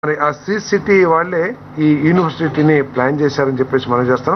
మరి ఆ see city వాళ్ళే ఈ యూనివర్సిటీని ప్లాన్ చేశారని చెప్పేసి మనం చేస్తాం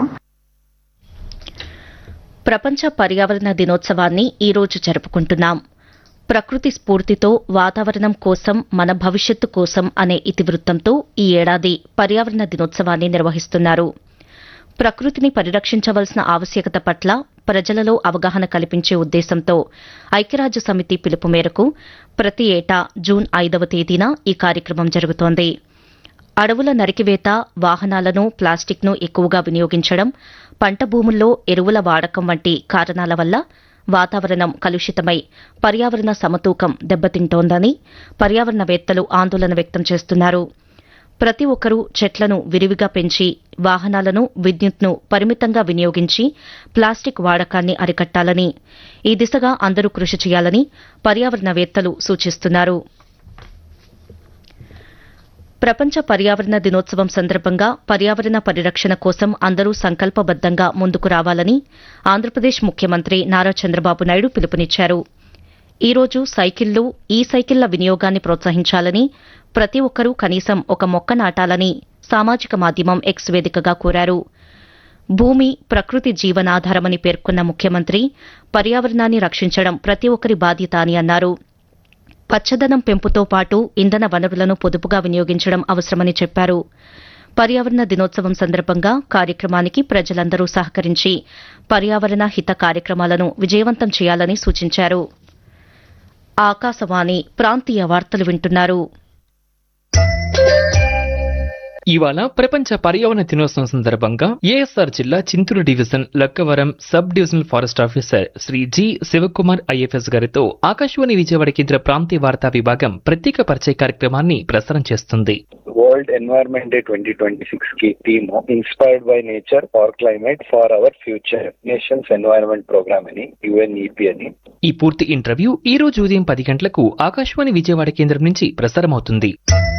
ప్రపంచ పర్యావరణ దినోత్సవాన్ని ఈ రోజు జరుపుకుంటున్నాం ప్రకృతి స్ఫూర్తితో వాతావరణం కోసం మన భవిష్యత్తు కోసం అనే ఇతివృత్తంతో ఈ ఏడాది పర్యావరణ దినోత్సవాన్ని నిర్వహిస్తున్నారు ప్రకృతిని పరిరక్షించవలసిన ఆవశ్యకత పట్ల ప్రజలలో అవగాహన కల్పించే ఉద్దేశంతో ఐక్యరాజ్య సమితి పిలుపు మేరకు ప్రతి ఏటా జూన్ ఐదవ తేదీన ఈ కార్యక్రమం జరుగుతోంది అడవుల నరికివేత వాహనాలను ప్లాస్టిక్ను ఎక్కువగా వినియోగించడం పంట భూముల్లో ఎరువుల వాడకం వంటి కారణాల వల్ల వాతావరణం కలుషితమై పర్యావరణ సమతూకం దెబ్బతింటోందని పర్యావరణవేత్తలు ఆందోళన వ్యక్తం చేస్తున్నారు ప్రతి ఒక్కరూ చెట్లను విరివిగా పెంచి వాహనాలను విద్యుత్ను పరిమితంగా వినియోగించి ప్లాస్టిక్ వాడకాన్ని అరికట్టాలని ఈ దిశగా అందరూ కృషి చేయాలని పర్యావరణవేత్తలు సూచిస్తున్నారు ప్రపంచ పర్యావరణ దినోత్సవం సందర్భంగా పర్యావరణ పరిరక్షణ కోసం అందరూ సంకల్పబద్దంగా ముందుకు రావాలని ఆంధ్రప్రదేశ్ ముఖ్యమంత్రి నారా చంద్రబాబు నాయుడు పిలుపునిచ్చారు ఈ రోజు సైకిళ్లు ఈ సైకిళ్ల వినియోగాన్ని ప్రోత్సహించాలని ప్రతి ఒక్కరూ కనీసం ఒక మొక్క నాటాలని సామాజిక మాధ్యమం ఎక్స్ వేదికగా కోరారు భూమి ప్రకృతి జీవనాధారమని పేర్కొన్న ముఖ్యమంత్రి పర్యావరణాన్ని రక్షించడం ప్రతి ఒక్కరి బాధ్యత అని అన్నారు పచ్చదనం పెంపుతో పాటు ఇంధన వనరులను పొదుపుగా వినియోగించడం అవసరమని చెప్పారు పర్యావరణ దినోత్సవం సందర్భంగా కార్యక్రమానికి ప్రజలందరూ సహకరించి పర్యావరణ హిత కార్యక్రమాలను విజయవంతం చేయాలని సూచించారు ఆకాశవాణి ప్రాంతీయ వార్తలు వింటున్నారు ఇవాళ ప్రపంచ పర్యావరణ దినోత్సవం సందర్భంగా ఏఎస్ఆర్ జిల్లా Chintur division Lakkavaram sub divisional forest officer Sri G Sivakumar IFS గారితో ఆకాశవాణి విజయవాడ కేంద్ర ప్రాంతీయ వార్తా విభాగం ప్రత్యేక పరిచయ కార్యక్రమాన్ని ప్రసారం చేస్తుంది world environment day twenty twenty six కి theme inspired by nature for climate for our future nations environment programme అని యుఎన్ఈపి అని ఈ పూర్తి ఇంటర్వ్యూ ఈ రోజు ఉదయం పది గంటలకు ఆకాశవాణి విజయవాడ కేంద్రం నుంచి ప్రసారమవుతుంది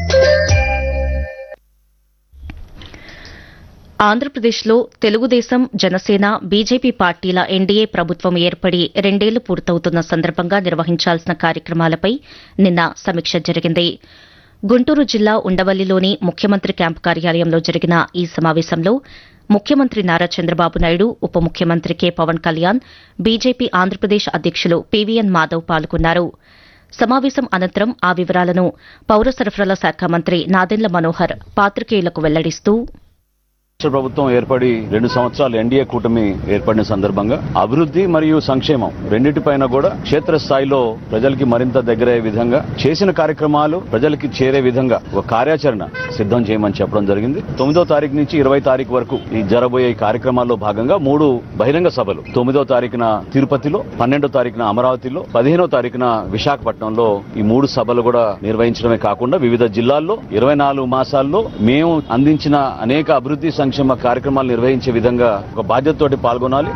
ఆంధ్రప్రదేశ్లో తెలుగుదేశం జనసేన బీజేపీ పార్టీల ఎన్డీఏ ప్రభుత్వం ఏర్పడి రెండేళ్లు పూర్తవుతున్న సందర్భంగా నిర్వహించాల్సిన కార్యక్రమాలపై నిన్న సమీక్ష జరిగింది గుంటూరు జిల్లా ఉండవల్లిలోని ముఖ్యమంత్రి క్యాంపు కార్యాలయంలో జరిగిన ఈ సమావేశంలో ముఖ్యమంత్రి నారా చంద్రబాబు నాయుడు ఉప ముఖ్యమంత్రి కె పవన్ కళ్యాణ్ బీజేపీ ఆంధ్రప్రదేశ్ అధ్యక్షులు పీవీఎన్ మాధవ్ పాల్గొన్నారు సమావేశం అనంతరం ఆ వివరాలను పౌర సరఫరాల శాఖ మంత్రి నాదెండ్ల మనోహర్ పాత్రికేయులకు వెల్లడిస్తూ రాష్ట్ర ప్రభుత్వం ఏర్పడి రెండు సంవత్సరాలు ఎన్డీఏ కూటమి ఏర్పడిన సందర్భంగా అభివృద్ధి మరియు సంక్షేమం రెండింటిపైన కూడా క్షేత్రస్థాయిలో ప్రజలకి మరింత దగ్గరయ్యే విధంగా చేసిన కార్యక్రమాలు ప్రజలకి చేరే విధంగా ఒక కార్యాచరణ సిద్ధం చేయమని చెప్పడం జరిగింది తొమ్మిదో తారీఖు నుంచి ఇరవై తారీఖు వరకు ఈ జరబోయే ఈ కార్యక్రమాల్లో భాగంగా మూడు బహిరంగ సభలు తొమ్మిదో తారీఖున తిరుపతిలో పన్నెండో తారీఖున అమరావతిలో పదిహేనో తారీఖున విశాఖపట్నంలో ఈ మూడు సభలు కూడా నిర్వహించడమే కాకుండా వివిధ జిల్లాల్లో ఇరవై నాలుగు మాసాల్లో మేము అందించిన అనేక అభివృద్ధి సంక్షేమ కార్యక్రమాలు నిర్వహించే విధంగా ఒక బాధ్యతతోటి పాల్గొనాలి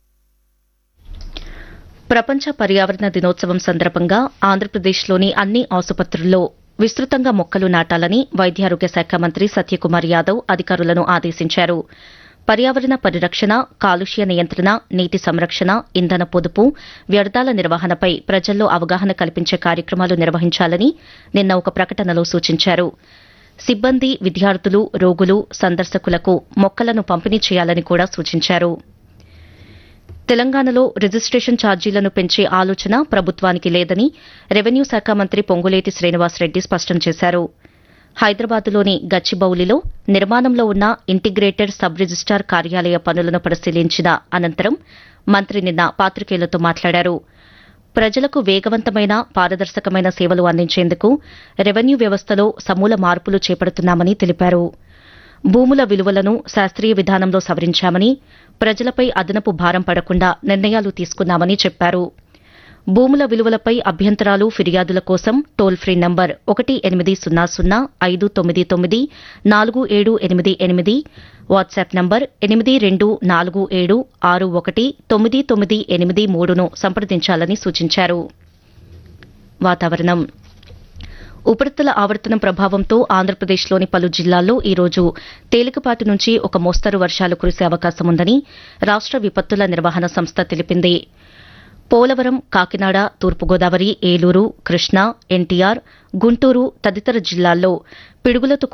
ప్రపంచ పర్యావరణ దినోత్సవం సందర్భంగా ఆంధ్రప్రదేశ్లోని అన్ని ఆసుపత్రుల్లో విస్తృతంగా మొక్కలు నాటాలని వైద్యారోగ్య శాఖ మంత్రి సత్యకుమార్ యాదవ్ అధికారులను ఆదేశించారు పర్యావరణ పరిరక్షణ కాలుష్య నియంత్రణ నీటి సంరక్షణ ఇంధన పొదుపు వ్యర్థాల నిర్వహణపై ప్రజల్లో అవగాహన కల్పించే కార్యక్రమాలు నిర్వహించాలని నిన్న ఒక ప్రకటనలో సూచించారు సిబ్బంది విద్యార్థులు రోగులు సందర్శకులకు మొక్కలను పంపిణీ చేయాలని కూడా సూచించారు తెలంగాణలో రిజిస్ట్రేషన్ ఛార్జీలను పెంచే ఆలోచన ప్రభుత్వానికి లేదని రెవెన్యూ శాఖ మంత్రి పొంగులేటి శ్రీనివాసరెడ్డి స్పష్టం చేశారు హైదరాబాద్లోని గచ్చిబౌలిలో నిర్మాణంలో ఉన్న ఇంటిగ్రేటెడ్ సబ్ రిజిస్టార్ కార్యాలయ పనులను పరిశీలించిన అనంతరం మంత్రి నిన్న పాత్రికేయులతో మాట్లాడారు ప్రజలకు వేగవంతమైన పారదర్శకమైన సేవలు అందించేందుకు రెవెన్యూ వ్యవస్థలో సమూల మార్పులు చేపడుతున్నామని తెలిపారు భూముల విలువలను శాస్త్రీయ విధానంలో సవరించామని ప్రజలపై అదనపు భారం పడకుండా నిర్ణయాలు తీసుకున్నామని చెప్పారు భూముల విలువలపై అభ్యంతరాలు ఫిర్యాదుల కోసం టోల్ ఫ్రీ నంబర్ ఒకటి ఎనిమిది సున్నా సున్నా ఐదు తొమ్మిది తొమ్మిది నాలుగు ఏడు ఎనిమిది ఎనిమిది వాట్సాప్ నంబర్ ఎనిమిది రెండు నాలుగు ఏడు ఆరు ఒకటి తొమ్మిది తొమ్మిది ఎనిమిది మూడును సంప్రదించాలని సూచించారు వాతావరణం ఉపరితల ఆవర్తనం ప్రభావంతో ఆంధ్రప్రదేశ్లోని పలు జిల్లాల్లో ఈ రోజు తేలికపాటి నుంచి ఒక మోస్తరు వర్షాలు కురిసే అవకాశం ఉందని రాష్ట విపత్తుల నిర్వహణ సంస్థ తెలిపింది పోలవరం కాకినాడ తూర్పుగోదావరి ఏలూరు కృష్ణా ఎన్టీఆర్ గుంటూరు తదితర జిల్లాల్లో పిడుగులతో